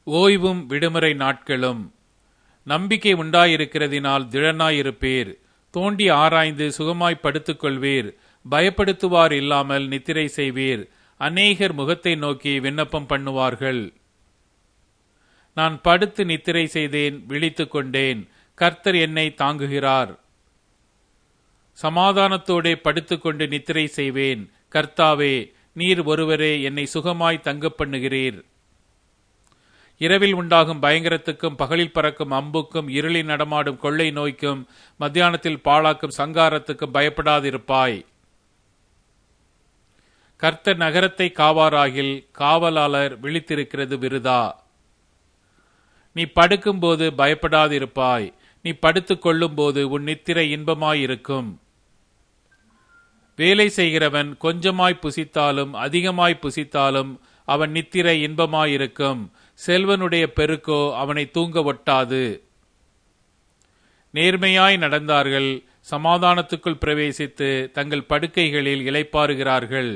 ஓய்வும் விடுமுறை நாட்களும் நம்பிக்கை உண்டாயிருக்கிறதினால் திடனாயிருப்பீர் தோண்டி ஆராய்ந்து சுகமாய் படுத்துக் கொள்வீர் பயப்படுத்துவார் இல்லாமல் நித்திரை செய்வீர் அநேகர் முகத்தை நோக்கி விண்ணப்பம் பண்ணுவார்கள் நான் படுத்து நித்திரை செய்தேன் விழித்துக் கொண்டேன் கர்த்தர் என்னை தாங்குகிறார் சமாதானத்தோடே படுத்துக்கொண்டு நித்திரை செய்வேன் கர்த்தாவே நீர் ஒருவரே என்னை சுகமாய் தங்க பண்ணுகிறீர் இரவில் உண்டாகும் பயங்கரத்துக்கும் பகலில் பறக்கும் அம்புக்கும் இருளில் நடமாடும் கொள்ளை நோய்க்கும் மத்தியானத்தில் பாழாக்கும் சங்காரத்துக்கும் பயப்படாதிருப்பாய் கர்த்தர் நகரத்தை காவாராகில் காவலாளர் விழித்திருக்கிறது விருதா நீ படுக்கும்போது பயப்படாதிருப்பாய் நீ படுத்துக் கொள்ளும்போது உன் நித்திரை இன்பமாயிருக்கும் வேலை செய்கிறவன் கொஞ்சமாய் புசித்தாலும் அதிகமாய் புசித்தாலும் அவன் நித்திரை இன்பமாயிருக்கும் செல்வனுடைய பெருக்கோ அவனை தூங்க ஒட்டாது நேர்மையாய் நடந்தார்கள் சமாதானத்துக்குள் பிரவேசித்து தங்கள் படுக்கைகளில் இளைப்பாறுகிறார்கள்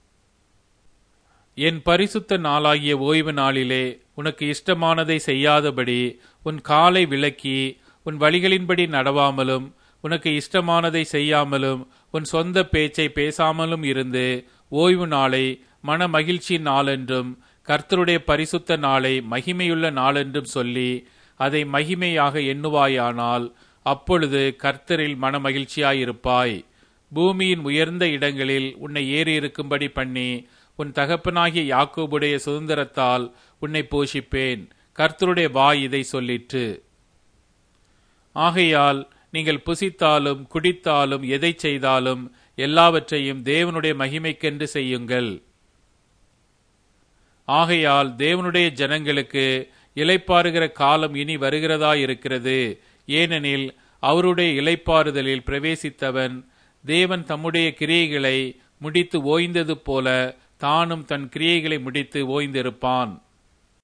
என் பரிசுத்த நாளாகிய ஓய்வு நாளிலே உனக்கு இஷ்டமானதை செய்யாதபடி உன் காலை விலக்கி உன் வழிகளின்படி நடவாமலும் உனக்கு இஷ்டமானதை செய்யாமலும் உன் சொந்த பேச்சை பேசாமலும் இருந்து ஓய்வு நாளை மன மகிழ்ச்சி நாளென்றும் கர்த்தருடைய பரிசுத்த நாளை மகிமையுள்ள நாளென்றும் சொல்லி அதை மகிமையாக எண்ணுவாயானால் அப்பொழுது கர்த்தரில் மன மகிழ்ச்சியாயிருப்பாய் பூமியின் உயர்ந்த இடங்களில் உன்னை ஏறி இருக்கும்படி பண்ணி உன் தகப்பனாகிய யாக்கோபுடைய சுதந்திரத்தால் உன்னை போஷிப்பேன் கர்த்தருடைய வாய் இதை சொல்லிற்று ஆகையால் நீங்கள் புசித்தாலும் குடித்தாலும் எதை செய்தாலும் எல்லாவற்றையும் தேவனுடைய மகிமைக்கென்று செய்யுங்கள் ஆகையால் தேவனுடைய ஜனங்களுக்கு இலைப்பாறுகிற காலம் இனி வருகிறதா இருக்கிறது ஏனெனில் அவருடைய இலைப்பாறுதலில் பிரவேசித்தவன் தேவன் தம்முடைய கிரியைகளை முடித்து ஓய்ந்தது போல தானும் தன் கிரியைகளை முடித்து ஓய்ந்திருப்பான்